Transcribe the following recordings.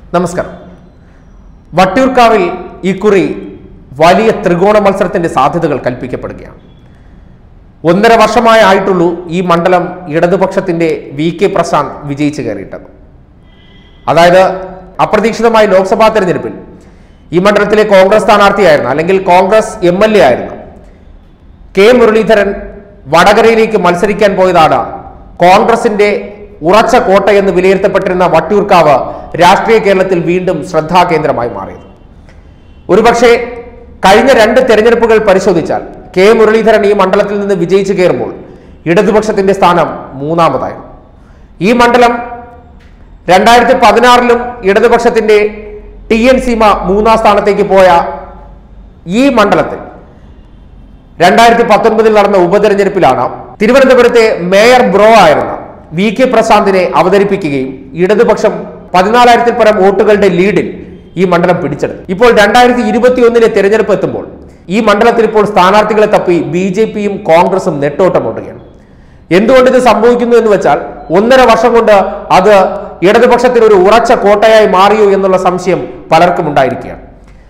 നമസ്കാരം വട്ടിയൂർക്കാവിൽ ഇക്കുറി വലിയ ത്രികോണ മത്സരത്തിന്റെ സാധ്യതകൾ കൽപ്പിക്കപ്പെടുകയാണ് ഒന്നര വർഷമായി ആയിട്ടുള്ളൂ ഈ മണ്ഡലം ഇടതുപക്ഷത്തിന്റെ വി കെ പ്രശാന്ത് വിജയിച്ചു കയറിയിട്ടത് അതായത് അപ്രതീക്ഷിതമായി ലോക്സഭാ തെരഞ്ഞെടുപ്പിൽ ഈ മണ്ഡലത്തിലെ കോൺഗ്രസ് സ്ഥാനാർത്ഥിയായിരുന്ന അല്ലെങ്കിൽ കോൺഗ്രസ് എം എൽ എ ആയിരുന്ന കെ മുരളീധരൻ വടകരയിലേക്ക് മത്സരിക്കാൻ പോയതാണ് കോൺഗ്രസിന്റെ ഉറച്ച കോട്ടയെന്ന് വിലയിരുത്തപ്പെട്ടിരുന്ന വട്ടിയൂർക്കാവ് രാഷ്ട്രീയ കേരളത്തിൽ വീണ്ടും ശ്രദ്ധാകേന്ദ്രമായി മാറിയത് ഒരുപക്ഷെ കഴിഞ്ഞ രണ്ട് തെരഞ്ഞെടുപ്പുകൾ പരിശോധിച്ചാൽ കെ മുരളീധരൻ ഈ മണ്ഡലത്തിൽ നിന്ന് വിജയിച്ചു കയറുമ്പോൾ ഇടതുപക്ഷത്തിന്റെ സ്ഥാനം മൂന്നാമതായിരുന്നു ഈ മണ്ഡലം രണ്ടായിരത്തി പതിനാറിലും ഇടതുപക്ഷത്തിന്റെ ടി എൻ സീമ മൂന്നാം സ്ഥാനത്തേക്ക് പോയ ഈ മണ്ഡലത്തിൽ രണ്ടായിരത്തി പത്തൊൻപതിൽ നടന്ന ഉപതെരഞ്ഞെടുപ്പിലാണ് തിരുവനന്തപുരത്തെ മേയർ ബ്രോ ആയിരുന്ന വി കെ പ്രശാന്തിനെ അവതരിപ്പിക്കുകയും ഇടതുപക്ഷം പതിനാലായിരത്തിൽ പരം വോട്ടുകളുടെ ലീഡിൽ ഈ മണ്ഡലം പിടിച്ചെടുത്തു ഇപ്പോൾ രണ്ടായിരത്തി ഇരുപത്തി ഒന്നിലെ തെരഞ്ഞെടുപ്പ് എത്തുമ്പോൾ ഈ മണ്ഡലത്തിൽ ഇപ്പോൾ സ്ഥാനാർത്ഥികളെ തപ്പി ബി ജെ പിയും കോൺഗ്രസും നെട്ടോട്ടമോട്ടുകയാണ് എന്തുകൊണ്ട് ഇത് സംഭവിക്കുന്നു എന്ന് വെച്ചാൽ ഒന്നര വർഷം കൊണ്ട് അത് ഇടതുപക്ഷത്തിന് ഒരു ഉറച്ച കോട്ടയായി മാറിയോ എന്നുള്ള സംശയം പലർക്കും ഉണ്ടായിരിക്കുകയാണ്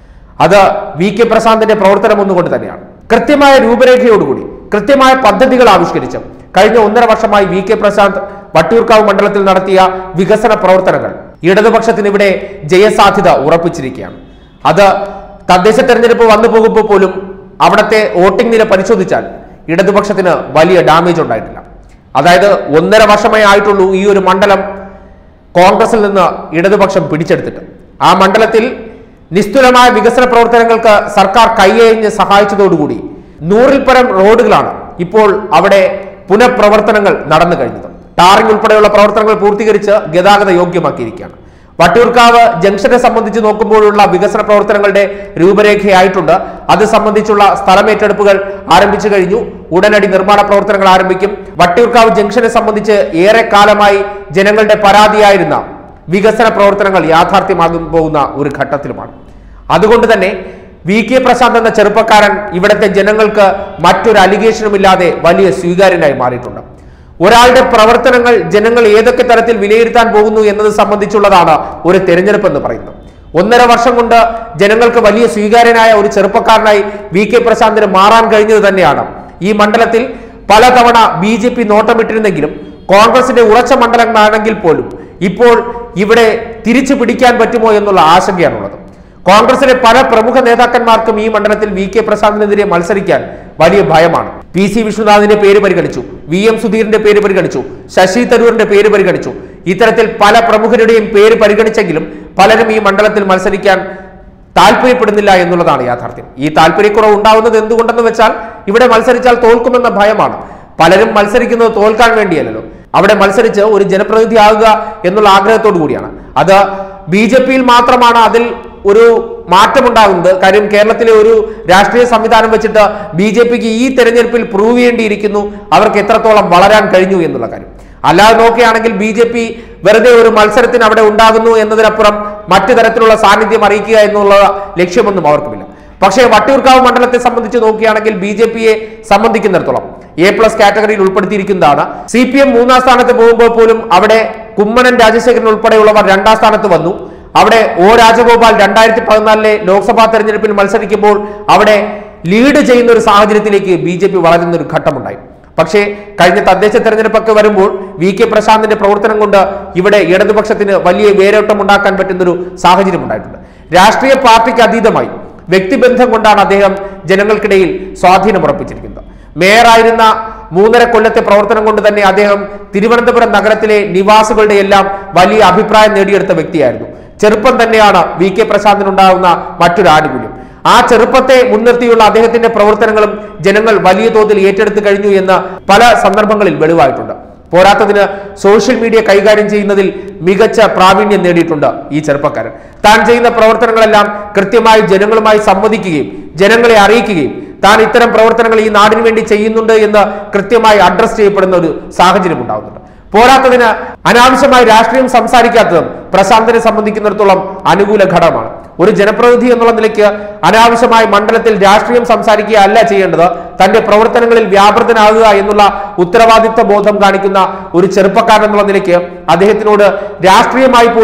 അത് വി കെ പ്രശാന്തിന്റെ പ്രവർത്തനം ഒന്നുകൊണ്ട് തന്നെയാണ് കൃത്യമായ രൂപരേഖയോടുകൂടി കൃത്യമായ പദ്ധതികൾ ആവിഷ്കരിച്ച് കഴിഞ്ഞ ഒന്നര വർഷമായി വി കെ പ്രശാന്ത് വട്ടിയൂർക്കാവ് മണ്ഡലത്തിൽ നടത്തിയ വികസന പ്രവർത്തനങ്ങൾ ഇടതുപക്ഷത്തിന് ഇവിടെ ജയസാധ്യത ഉറപ്പിച്ചിരിക്കുകയാണ് അത് തദ്ദേശ തെരഞ്ഞെടുപ്പ് വന്നു പോകുമ്പോൾ പോലും അവിടുത്തെ വോട്ടിംഗ് നില പരിശോധിച്ചാൽ ഇടതുപക്ഷത്തിന് വലിയ ഡാമേജ് ഉണ്ടായിട്ടില്ല അതായത് ഒന്നര വർഷമേ ആയിട്ടുള്ളൂ ഈ ഒരു മണ്ഡലം കോൺഗ്രസിൽ നിന്ന് ഇടതുപക്ഷം പിടിച്ചെടുത്തിട്ട് ആ മണ്ഡലത്തിൽ നിസ്തുലമായ വികസന പ്രവർത്തനങ്ങൾക്ക് സർക്കാർ കൈയഴിഞ്ഞ് സഹായിച്ചതോടുകൂടി നൂറിൽ പരം റോഡുകളാണ് ഇപ്പോൾ അവിടെ പുനഃപ്രവർത്തനങ്ങൾ നടന്നു കഴിഞ്ഞത് ടാറിംഗ് ഉൾപ്പെടെയുള്ള പ്രവർത്തനങ്ങൾ പൂർത്തീകരിച്ച് ഗതാഗത യോഗ്യമാക്കിയിരിക്കുകയാണ് വട്ടിയൂർക്കാവ് ജംഗ്ഷനെ സംബന്ധിച്ച് നോക്കുമ്പോഴുള്ള വികസന പ്രവർത്തനങ്ങളുടെ രൂപരേഖയായിട്ടുണ്ട് അത് സംബന്ധിച്ചുള്ള സ്ഥലമേറ്റെടുപ്പുകൾ ആരംഭിച്ചു കഴിഞ്ഞു ഉടനടി നിർമ്മാണ പ്രവർത്തനങ്ങൾ ആരംഭിക്കും വട്ടിയൂർക്കാവ് ജംഗ്ഷനെ സംബന്ധിച്ച് ഏറെ കാലമായി ജനങ്ങളുടെ പരാതിയായിരുന്ന വികസന പ്രവർത്തനങ്ങൾ യാഥാർത്ഥ്യമാകാൻ പോകുന്ന ഒരു ഘട്ടത്തിലുമാണ് അതുകൊണ്ട് തന്നെ വി കെ പ്രശാന്ത് എന്ന ചെറുപ്പക്കാരൻ ഇവിടുത്തെ ജനങ്ങൾക്ക് മറ്റൊരു അലിഗേഷനും ഇല്ലാതെ വലിയ സ്വീകാര്യനായി മാറിയിട്ടുണ്ട് ഒരാളുടെ പ്രവർത്തനങ്ങൾ ജനങ്ങൾ ഏതൊക്കെ തരത്തിൽ വിലയിരുത്താൻ പോകുന്നു എന്നത് സംബന്ധിച്ചുള്ളതാണ് ഒരു തെരഞ്ഞെടുപ്പ് എന്ന് പറയുന്നത് ഒന്നര വർഷം കൊണ്ട് ജനങ്ങൾക്ക് വലിയ സ്വീകാര്യനായ ഒരു ചെറുപ്പക്കാരനായി വി കെ പ്രശാന്തിന് മാറാൻ കഴിഞ്ഞത് തന്നെയാണ് ഈ മണ്ഡലത്തിൽ പലതവണ ബി ജെ പി നോട്ടമിട്ടിരുന്നെങ്കിലും കോൺഗ്രസിന്റെ ഉറച്ച മണ്ഡലങ്ങളാണെങ്കിൽ പോലും ഇപ്പോൾ ഇവിടെ തിരിച്ചു പിടിക്കാൻ പറ്റുമോ എന്നുള്ള ആശങ്കയാണുള്ളത് കോൺഗ്രസിലെ പല പ്രമുഖ നേതാക്കന്മാർക്കും ഈ മണ്ഡലത്തിൽ വി കെ പ്രസാദിനെതിരെ മത്സരിക്കാൻ വലിയ ഭയമാണ് പി സി വിശ്വനാഥിന്റെ പേര് പരിഗണിച്ചു വി എം സുധീറിന്റെ പേര് പരിഗണിച്ചു ശശി തരൂരിന്റെ പേര് പരിഗണിച്ചു ഇത്തരത്തിൽ പല പ്രമുഖരുടെയും പേര് പരിഗണിച്ചെങ്കിലും പലരും ഈ മണ്ഡലത്തിൽ മത്സരിക്കാൻ താല്പര്യപ്പെടുന്നില്ല എന്നുള്ളതാണ് യാഥാർത്ഥ്യം ഈ താല്പര്യക്കുറവ് ഉണ്ടാവുന്നത് എന്തുകൊണ്ടെന്ന് വെച്ചാൽ ഇവിടെ മത്സരിച്ചാൽ തോൽക്കുമെന്ന ഭയമാണ് പലരും മത്സരിക്കുന്നത് തോൽക്കാൻ വേണ്ടിയല്ലല്ലോ അവിടെ മത്സരിച്ച് ഒരു ജനപ്രതിനിധി ആകുക എന്നുള്ള ആഗ്രഹത്തോടു കൂടിയാണ് അത് ബി ജെ പിയിൽ മാത്രമാണ് അതിൽ ഒരു മാറ്റമുണ്ടാകുന്നത് കാര്യം കേരളത്തിലെ ഒരു രാഷ്ട്രീയ സംവിധാനം വെച്ചിട്ട് ബി ജെ പിക്ക് ഈ തെരഞ്ഞെടുപ്പിൽ പ്രൂവ് ചെയ്യേണ്ടിയിരിക്കുന്നു അവർക്ക് എത്രത്തോളം വളരാൻ കഴിഞ്ഞു എന്നുള്ള കാര്യം അല്ലാതെ നോക്കുകയാണെങ്കിൽ ബി ജെ പി വെറുതെ ഒരു മത്സരത്തിന് അവിടെ ഉണ്ടാകുന്നു എന്നതിനപ്പുറം മറ്റു തരത്തിലുള്ള സാന്നിധ്യം അറിയിക്കുക എന്നുള്ള ലക്ഷ്യമൊന്നും അവർക്കുമില്ല പക്ഷേ വട്ടിയൂർക്കാവ് മണ്ഡലത്തെ സംബന്ധിച്ച് നോക്കുകയാണെങ്കിൽ ബി ജെ പിയെ സംബന്ധിക്കുന്നിടത്തോളം എ പ്ലസ് കാറ്റഗറിയിൽ ഉൾപ്പെടുത്തിയിരിക്കുന്നതാണ് സി പി എം മൂന്നാം സ്ഥാനത്ത് പോകുമ്പോൾ പോലും അവിടെ കുമ്മനം രാജശേഖരൻ ഉൾപ്പെടെയുള്ളവർ രണ്ടാം സ്ഥാനത്ത് വന്നു അവിടെ ഒ രാജഗോപാൽ രണ്ടായിരത്തി പതിനാലിലെ ലോക്സഭാ തെരഞ്ഞെടുപ്പിൽ മത്സരിക്കുമ്പോൾ അവിടെ ലീഡ് ചെയ്യുന്ന ഒരു സാഹചര്യത്തിലേക്ക് ബി ജെ പി വളരുന്ന ഒരു ഘട്ടമുണ്ടായി പക്ഷേ കഴിഞ്ഞ തദ്ദേശ തെരഞ്ഞെടുപ്പൊക്കെ വരുമ്പോൾ വി കെ പ്രശാന്തിന്റെ പ്രവർത്തനം കൊണ്ട് ഇവിടെ ഇടതുപക്ഷത്തിന് വലിയ വേരോട്ടം ഉണ്ടാക്കാൻ പറ്റുന്ന ഒരു സാഹചര്യം ഉണ്ടായിട്ടുണ്ട് രാഷ്ട്രീയ പാർട്ടിക്ക് അതീതമായി വ്യക്തിബന്ധം കൊണ്ടാണ് അദ്ദേഹം ജനങ്ങൾക്കിടയിൽ സ്വാധീനം ഉറപ്പിച്ചിരിക്കുന്നത് മേയറായിരുന്ന മൂന്നര കൊല്ലത്തെ പ്രവർത്തനം കൊണ്ട് തന്നെ അദ്ദേഹം തിരുവനന്തപുരം നഗരത്തിലെ നിവാസികളുടെ എല്ലാം വലിയ അഭിപ്രായം നേടിയെടുത്ത വ്യക്തിയായിരുന്നു ചെറുപ്പം തന്നെയാണ് വി കെ പ്രശാന്തിനുണ്ടാകുന്ന മറ്റൊരു ആനുകൂല്യം ആ ചെറുപ്പത്തെ മുൻനിർത്തിയുള്ള അദ്ദേഹത്തിന്റെ പ്രവർത്തനങ്ങളും ജനങ്ങൾ വലിയ തോതിൽ ഏറ്റെടുത്തു കഴിഞ്ഞു എന്ന് പല സന്ദർഭങ്ങളിൽ വെളിവായിട്ടുണ്ട് പോരാത്തതിന് സോഷ്യൽ മീഡിയ കൈകാര്യം ചെയ്യുന്നതിൽ മികച്ച പ്രാവീണ്യം നേടിയിട്ടുണ്ട് ഈ ചെറുപ്പക്കാരൻ താൻ ചെയ്യുന്ന പ്രവർത്തനങ്ങളെല്ലാം കൃത്യമായി ജനങ്ങളുമായി സംവദിക്കുകയും ജനങ്ങളെ അറിയിക്കുകയും താൻ ഇത്തരം പ്രവർത്തനങ്ങൾ ഈ നാടിന് വേണ്ടി ചെയ്യുന്നുണ്ട് എന്ന് കൃത്യമായി അഡ്രസ് ചെയ്യപ്പെടുന്ന ഒരു സാഹചര്യം ഉണ്ടാകുന്നുണ്ട് പോരാത്തതിന് അനാവശ്യമായി രാഷ്ട്രീയം സംസാരിക്കാത്തതും പ്രശാന്തിനെ സംബന്ധിക്കുന്നിടത്തോളം അനുകൂല ഘടകമാണ് ഒരു ജനപ്രതിനിധി എന്നുള്ള നിലയ്ക്ക് അനാവശ്യമായി മണ്ഡലത്തിൽ രാഷ്ട്രീയം സംസാരിക്കുക അല്ല ചെയ്യേണ്ടത് തന്റെ പ്രവർത്തനങ്ങളിൽ വ്യാപൃതനാകുക എന്നുള്ള ഉത്തരവാദിത്വ ബോധം കാണിക്കുന്ന ഒരു ചെറുപ്പക്കാരൻ എന്നുള്ള നിലയ്ക്ക് അദ്ദേഹത്തിനോട് രാഷ്ട്രീയമായി പോലും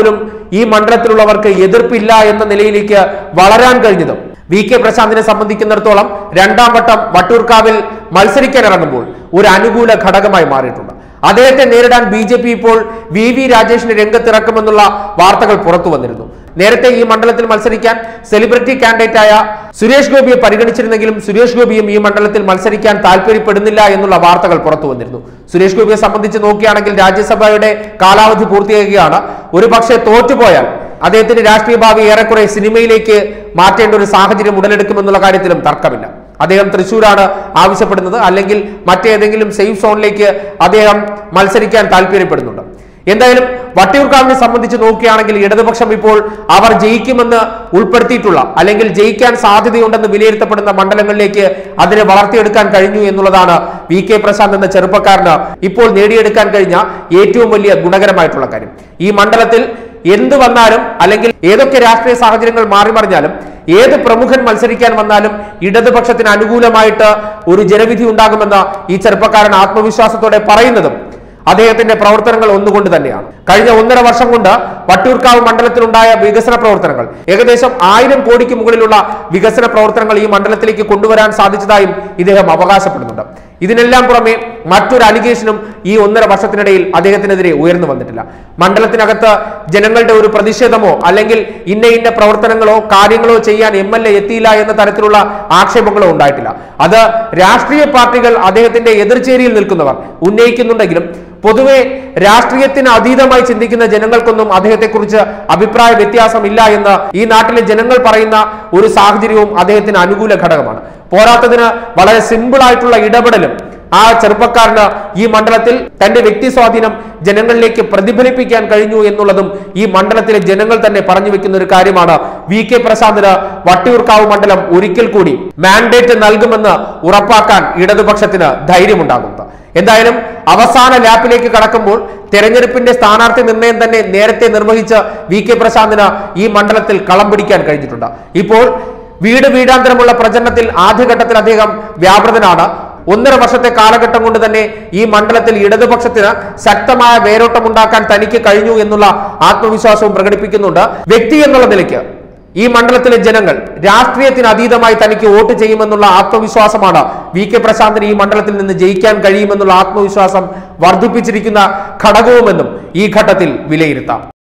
ഈ മണ്ഡലത്തിലുള്ളവർക്ക് എതിർപ്പില്ല എന്ന നിലയിലേക്ക് വളരാൻ കഴിഞ്ഞതും വി കെ പ്രശാന്തിനെ സംബന്ധിക്കുന്നിടത്തോളം രണ്ടാം വട്ടം വട്ടൂർക്കാവിൽ മത്സരിക്കാൻ ഇറങ്ങുമ്പോൾ ഒരു അനുകൂല ഘടകമായി മാറിയിട്ടുണ്ട് അദ്ദേഹത്തെ നേരിടാൻ ബി ജെ പി ഇപ്പോൾ വി വി രാജേഷിനെ രംഗത്തിറക്കുമെന്നുള്ള വാർത്തകൾ പുറത്തു വന്നിരുന്നു നേരത്തെ ഈ മണ്ഡലത്തിൽ മത്സരിക്കാൻ സെലിബ്രിറ്റി കാൻഡിഡേറ്റായ സുരേഷ് ഗോപിയെ പരിഗണിച്ചിരുന്നെങ്കിലും സുരേഷ് ഗോപിയും ഈ മണ്ഡലത്തിൽ മത്സരിക്കാൻ താല്പര്യപ്പെടുന്നില്ല എന്നുള്ള വാർത്തകൾ പുറത്തു വന്നിരുന്നു സുരേഷ് ഗോപിയെ സംബന്ധിച്ച് നോക്കുകയാണെങ്കിൽ രാജ്യസഭയുടെ കാലാവധി പൂർത്തിയാകുകയാണ് ഒരു പക്ഷേ തോറ്റുപോയാൽ അദ്ദേഹത്തിന്റെ രാഷ്ട്രീയ ഭാവി ഏറെക്കുറെ സിനിമയിലേക്ക് മാറ്റേണ്ട ഒരു സാഹചര്യം ഉടലെടുക്കുമെന്നുള്ള കാര്യത്തിലും തർക്കമില്ല അദ്ദേഹം തൃശൂരാണ് ആവശ്യപ്പെടുന്നത് അല്ലെങ്കിൽ മറ്റേതെങ്കിലും സേഫ് സോണിലേക്ക് അദ്ദേഹം മത്സരിക്കാൻ താല്പര്യപ്പെടുന്നുണ്ട് എന്തായാലും വട്ടിയൂർക്കാവിനെ സംബന്ധിച്ച് നോക്കുകയാണെങ്കിൽ ഇടതുപക്ഷം ഇപ്പോൾ അവർ ജയിക്കുമെന്ന് ഉൾപ്പെടുത്തിയിട്ടുള്ള അല്ലെങ്കിൽ ജയിക്കാൻ സാധ്യതയുണ്ടെന്ന് വിലയിരുത്തപ്പെടുന്ന മണ്ഡലങ്ങളിലേക്ക് അതിനെ വളർത്തിയെടുക്കാൻ കഴിഞ്ഞു എന്നുള്ളതാണ് വി കെ പ്രശാന്ത് എന്ന ചെറുപ്പക്കാരന് ഇപ്പോൾ നേടിയെടുക്കാൻ കഴിഞ്ഞ ഏറ്റവും വലിയ ഗുണകരമായിട്ടുള്ള കാര്യം ഈ മണ്ഡലത്തിൽ എന്ത് വന്നാലും അല്ലെങ്കിൽ ഏതൊക്കെ രാഷ്ട്രീയ സാഹചര്യങ്ങൾ മാറി മറിഞ്ഞാലും ഏത് പ്രമുഖൻ മത്സരിക്കാൻ വന്നാലും ഇടതുപക്ഷത്തിന് അനുകൂലമായിട്ട് ഒരു ജനവിധി ഉണ്ടാകുമെന്ന് ഈ ചെറുപ്പക്കാരൻ ആത്മവിശ്വാസത്തോടെ പറയുന്നതും അദ്ദേഹത്തിന്റെ പ്രവർത്തനങ്ങൾ ഒന്നുകൊണ്ട് തന്നെയാണ് കഴിഞ്ഞ ഒന്നര വർഷം കൊണ്ട് വട്ടിയൂർക്കാവ് മണ്ഡലത്തിലുണ്ടായ വികസന പ്രവർത്തനങ്ങൾ ഏകദേശം ആയിരം കോടിക്ക് മുകളിലുള്ള വികസന പ്രവർത്തനങ്ങൾ ഈ മണ്ഡലത്തിലേക്ക് കൊണ്ടുവരാൻ സാധിച്ചതായും ഇദ്ദേഹം അവകാശപ്പെടുന്നുണ്ട് ഇതിനെല്ലാം പുറമെ മറ്റൊരു അലിഗേഷനും ഈ ഒന്നര വർഷത്തിനിടയിൽ അദ്ദേഹത്തിനെതിരെ ഉയർന്നു വന്നിട്ടില്ല മണ്ഡലത്തിനകത്ത് ജനങ്ങളുടെ ഒരു പ്രതിഷേധമോ അല്ലെങ്കിൽ ഇന്ന ഇന്ന പ്രവർത്തനങ്ങളോ കാര്യങ്ങളോ ചെയ്യാൻ എം എൽ എ എത്തിയില്ല എന്ന തരത്തിലുള്ള ആക്ഷേപങ്ങളോ ഉണ്ടായിട്ടില്ല അത് രാഷ്ട്രീയ പാർട്ടികൾ അദ്ദേഹത്തിന്റെ എതിർചേരിയിൽ നിൽക്കുന്നവർ ഉന്നയിക്കുന്നുണ്ടെങ്കിലും പൊതുവെ രാഷ്ട്രീയത്തിന് അതീതമായി ചിന്തിക്കുന്ന ജനങ്ങൾക്കൊന്നും അദ്ദേഹത്തെക്കുറിച്ച് അഭിപ്രായ വ്യത്യാസമില്ല എന്ന് ഈ നാട്ടിലെ ജനങ്ങൾ പറയുന്ന ഒരു സാഹചര്യവും അദ്ദേഹത്തിന് അനുകൂല ഘടകമാണ് പോരാത്തതിന് വളരെ സിമ്പിൾ ആയിട്ടുള്ള ഇടപെടലും ആ ചെറുപ്പക്കാരന് ഈ മണ്ഡലത്തിൽ തന്റെ വ്യക്തി സ്വാധീനം ജനങ്ങളിലേക്ക് പ്രതിഫലിപ്പിക്കാൻ കഴിഞ്ഞു എന്നുള്ളതും ഈ മണ്ഡലത്തിലെ ജനങ്ങൾ തന്നെ പറഞ്ഞു വെക്കുന്ന ഒരു കാര്യമാണ് വി കെ പ്രശാന്തിന് വട്ടിയൂർക്കാവ് മണ്ഡലം ഒരിക്കൽ കൂടി മാൻഡേറ്റ് നൽകുമെന്ന് ഉറപ്പാക്കാൻ ഇടതുപക്ഷത്തിന് ധൈര്യമുണ്ടാകുന്നത് എന്തായാലും അവസാന ലാപ്പിലേക്ക് കടക്കുമ്പോൾ തെരഞ്ഞെടുപ്പിന്റെ സ്ഥാനാർത്ഥി നിർണയം തന്നെ നേരത്തെ നിർവഹിച്ച വി കെ പ്രശാന്തിന് ഈ മണ്ഡലത്തിൽ കളം പിടിക്കാൻ കഴിഞ്ഞിട്ടുണ്ട് ഇപ്പോൾ വീട് വീടാന്തരമുള്ള പ്രചരണത്തിൽ ആദ്യഘട്ടത്തിൽ അദ്ദേഹം വ്യാപൃതനാണ് ഒന്നര വർഷത്തെ കാലഘട്ടം കൊണ്ട് തന്നെ ഈ മണ്ഡലത്തിൽ ഇടതുപക്ഷത്തിന് ശക്തമായ വേരോട്ടം ഉണ്ടാക്കാൻ തനിക്ക് കഴിഞ്ഞു എന്നുള്ള ആത്മവിശ്വാസവും പ്രകടിപ്പിക്കുന്നുണ്ട് വ്യക്തി എന്നുള്ള നിലയ്ക്ക് ഈ മണ്ഡലത്തിലെ ജനങ്ങൾ രാഷ്ട്രീയത്തിന് അതീതമായി തനിക്ക് വോട്ട് ചെയ്യുമെന്നുള്ള ആത്മവിശ്വാസമാണ് വി കെ പ്രശാന്തിന് ഈ മണ്ഡലത്തിൽ നിന്ന് ജയിക്കാൻ കഴിയുമെന്നുള്ള ആത്മവിശ്വാസം വർദ്ധിപ്പിച്ചിരിക്കുന്ന ഘടകവുമെന്നും ഈ ഘട്ടത്തിൽ വിലയിരുത്താം